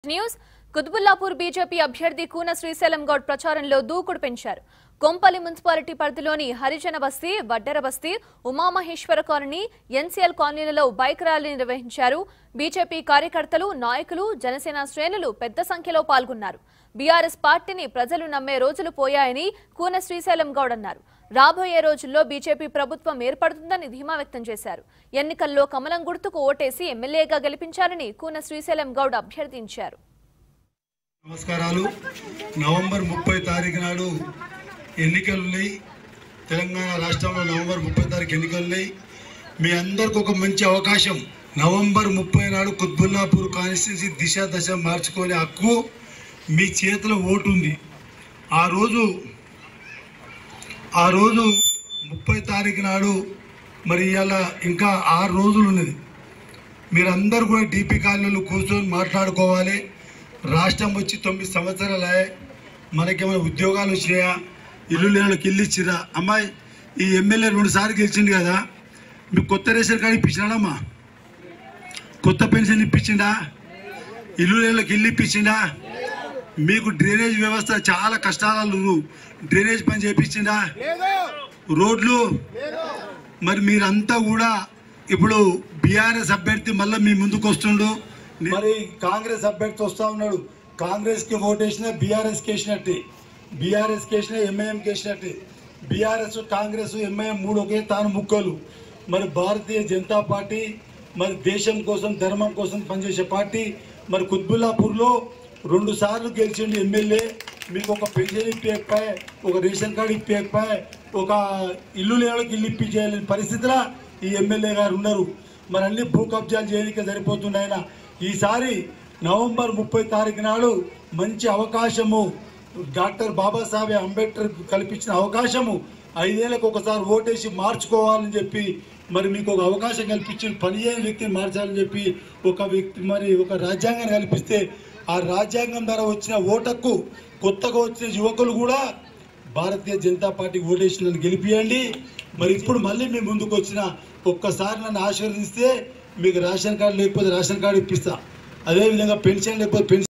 news Quthbullapur BJP అభ్యర్థి కూన శ్రీశైలం గౌడ్ ప్రచారంలో దూకుడు పెంచారు కొంపల్లి మున్సిపాలిటీ పరిధిలోని హరిజన బస్తీ వడ్డెర బస్తీ ఉమామహేశ్వర కాలనీ ఎన్సీఎల్ కాలనీలలో బైక్ ర్యాలీ నిర్వహించారు బీజేపీ కార్యకర్తలు నాయకులు జనసేన శ్రేణులు పెద్ద సంఖ్యలో పాల్గొన్నారు బీఆర్ఎస్ పార్టీని ప్రజలు నమ్మే రోజులు పోయాయని కూన శ్రీశైలం గౌడ్ అన్నారు రాబోయే రోజుల్లో బీజేపీ ప్రభుత్వం ఏర్పడుతుందని ధీమా వ్యక్తం చేశారు ఎన్నికల్లో కమలం గుర్తుకు ఓటేసి ఎమ్మెల్యేగా గెలిపించాలని కూన శ్రీశైలం గౌడ్ అభ్యర్థించారు నమస్కారాలు నవంబర్ ముప్పై తారీఖు నాడు ఎన్నికలు ఉన్నాయి తెలంగాణ రాష్ట్రంలో నవంబర్ ముప్పై తారీఖు ఎన్నికలు ఉన్నాయి మీ అందరికి ఒక మంచి అవకాశం నవంబర్ ముప్పై నాడు కుత్బుల్లాపూర్ కాన్స్టిట్యున్సీ దిశ దశ మార్చుకునే హక్కు మీ చేతిలో ఓటు ఉంది ఆ రోజు ఆ రోజు ముప్పై తారీఖు నాడు మరి ఇవాళ ఇంకా ఆరు రోజులు ఉన్నది మీరందరూ కూడా డీపీ కాలనీలో కూర్చొని మాట్లాడుకోవాలి రాష్ట్రం వచ్చి తొమ్మిది సంవత్సరాలు అయ్యాయి మనకేమైనా ఉద్యోగాలు వచ్చినాయా ఇల్లు లేనులకు ఇల్లు ఇచ్చిరా అమ్మాయి ఈ ఎమ్మెల్యే రెండు సార్లు గెలిచింది కదా మీకు కొత్త రేషన్ కార్డు ఇప్పించినాడమ్మా కొత్త పెన్షన్ ఇప్పించిండా ఇల్లు లేనులకు ఇల్లు ఇప్పించిండా మీకు డ్రైనేజ్ వ్యవస్థ చాలా కష్టాలు డ్రైనేజ్ పని చేపించిండా రోడ్లు మరి మీరంతా కూడా ఇప్పుడు బీఆర్ఎస్ అభ్యర్థి మళ్ళీ మీ ముందుకు వస్తుండు మరి కాంగ్రెస్ అభ్యర్థి వస్తా ఉన్నాడు కాంగ్రెస్ కి ఓటేసిన బీఆర్ఎస్ కేసినట్టే బీఆర్ఎస్ కేసిన ఎంఐఎం కేసినట్టే బీఆర్ఎస్ కాంగ్రెస్ ఎంఐఎం మూడు ఒకే తాను ముక్కలు మరి భారతీయ జనతా పార్టీ మరి దేశం కోసం ధర్మం కోసం పనిచేసే పార్టీ మరి కుత్బుల్లాపూర్లో రెండు సార్లు గెలిచిండు ఎమ్మెల్యే మీకు ఒక పెన్షన్ ఇప్పేయకపోయి ఒక రేషన్ కార్డు ఇప్పేయకపోయి ఒక ఇల్లు లేవడానికి ఇల్లు ఇప్పించేయాలని పరిస్థితిలో ఈ ఎమ్మెల్యే గారు ఉన్నారు మరి అన్ని భూ కబ్జాలు చేయడానికి సరిపోతుంది ఆయన ఈసారి నవంబర్ ముప్పై తారీఖు నాడు మంచి అవకాశము డాక్టర్ బాబాసాహెబ్ అంబేద్కర్ కల్పించిన అవకాశము ఐదేళ్లకు ఒకసారి ఓటేసి మార్చుకోవాలని చెప్పి మరి మీకు ఒక అవకాశం కల్పించి పనిచేయని వ్యక్తిని మార్చాలని చెప్పి ఒక వ్యక్తి మరి ఒక రాజ్యాంగాన్ని కల్పిస్తే ఆ రాజ్యాంగం ద్వారా వచ్చిన ఓటకు కొత్తగా వచ్చిన యువకులు కూడా భారతీయ జనతా పార్టీ ఓటేసి నన్ను గెలిపియండి మరి ఇప్పుడు మళ్ళీ మీ ముందుకు వచ్చిన ఒక్కసారి నన్ను ఆశీర్వదిస్తే మీకు రేషన్ కార్డు లేకపోతే రేషన్ కార్డు ఇప్పిస్తా అదేవిధంగా పెన్షన్ లేకపోతే పెన్షన్